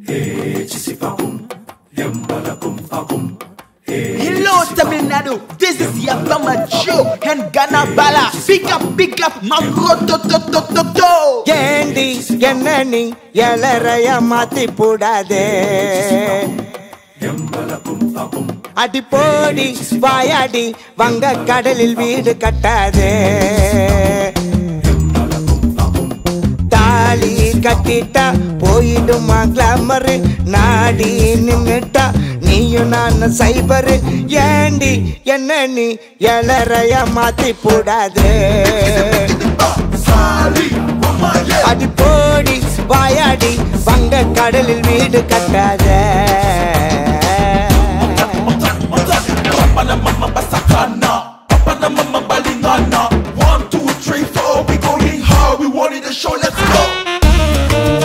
Hello Tamil Nadu, this is Yapama Joe and Ghana Bala. Pick up, pick up, my bro, to, to, to, to, to. ஏண்டி என்ன நீ எலறைய மாத்தி போடாதே அடி போடி வாயாடி வங்க கடலில் வீடு கட்டாதே தாலி கட்டிட்டா போயிடுமா கிளாமரு நாடி நின்னுட்டா நீயும் நான் சைபரு ஏண்டி என்ன நீ எலறைய மாத்தி போடாதே அடி போடி வாயாடி வங்க கடலில் வீடு கட்டாத One, two, three, four, we going hard, we wanted the show, let's go!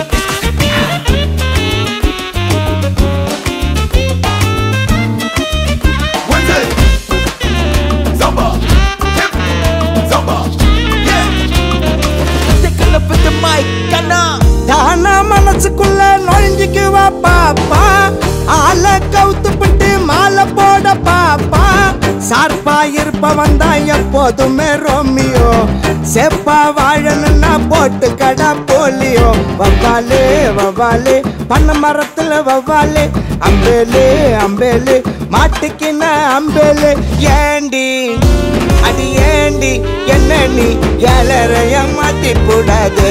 Wednesday, Zumba, hip, Zumba, yeah. Take a look at the mic, Ghana. தானா மனசுக்குள்ள நுழைஞ்சுக்குவா பாப்பா ஆள கவுத்துப்பட்டு மாலை போட பாப்பா சார்பா இருப்ப வந்தா எப்போதுமே ரோமியோ செப்பா வாழணும்னா போட்டு கடா போலியோ வவ்வாலே வவ்வாலே பண்ண மரத்துல வவ்வாலே அம்பேலே அம்பேலே மாட்டுக்கின அம்பேலே ஏண்டி அடி ஏண்டி என்ன நீ ஏழரைய மாத்தி போடாது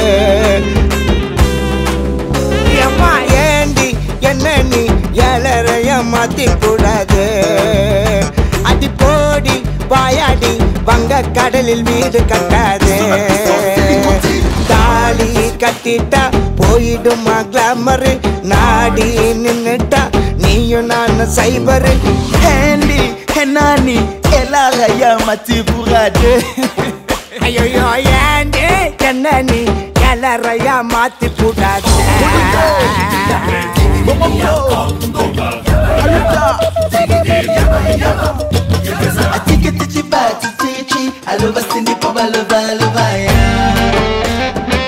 அம்மா ஏண்டி என்ன நீ ஏழரைய மாத்தி கூடாது அடி போடி வாயாடி வங்க கடலில் வீடு கட்டாதே தாலி கட்டிட்டா போயிடுமா கிளாமரு நாடி நின்னுட்டா நீயும் நான் சைபரு Andy, Henani, Elala Yamati Burade. ஐயோ ஏண்டி என்ன நீ ஏழரைய மாத்தி கூடாது I think it's a chiba, chichi, I love a cindy, papa, love, love, yeah.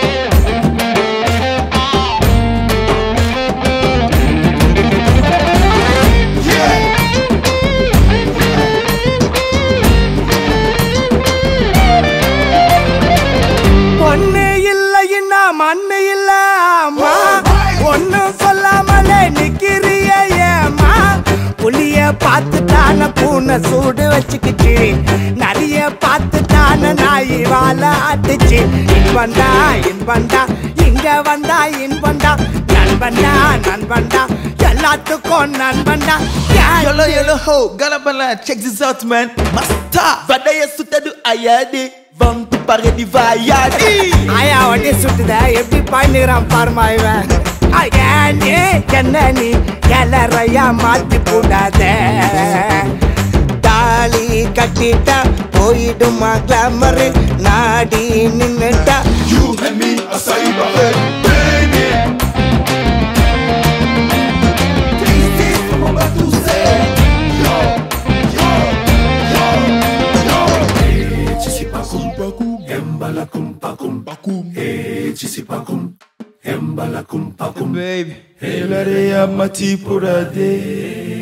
பொண்ணு இல்லைன்னா மண்ணு இல்ல அம்மா ஒன்னும் சொல்லாமலே நிக்கிறிய ஏம்மா புலிய பார்த்துட்டான பூனை சூடு வச்சுக்கிச்சு நிறைய பார்த்துட்டான நாய் வாழ ஆட்டுச்சு இன்பண்டா இன்பண்டா இங்க வந்தா இன்பண்டா நண்பண்டா நண்பண்டா எல்லாத்துக்கும் நண்பண்டா Yolo yolo ho, galabala, check this out man. Master, vadaya sutadu ayade, vantu pare di vayade. ஆயா வண்டி சுட்டுத எப்படி பாய்ந்துக்கிறான் பாருமா இவன் ஏண்டி என்ன நீ எலறையா மாத்தி போடாத தாலி கட்டிட்டா போயிடுமா கிளாமரு நாடி நின்னுட்டா You and me, a cyber head, baby. This is what I'm about to say. Yo, yo, yo, yo. Chisipakum, pakum, embalakum, pakum, pakum. Hey, chisipakum, embalakum, pakum. Baby, elare yamati purade.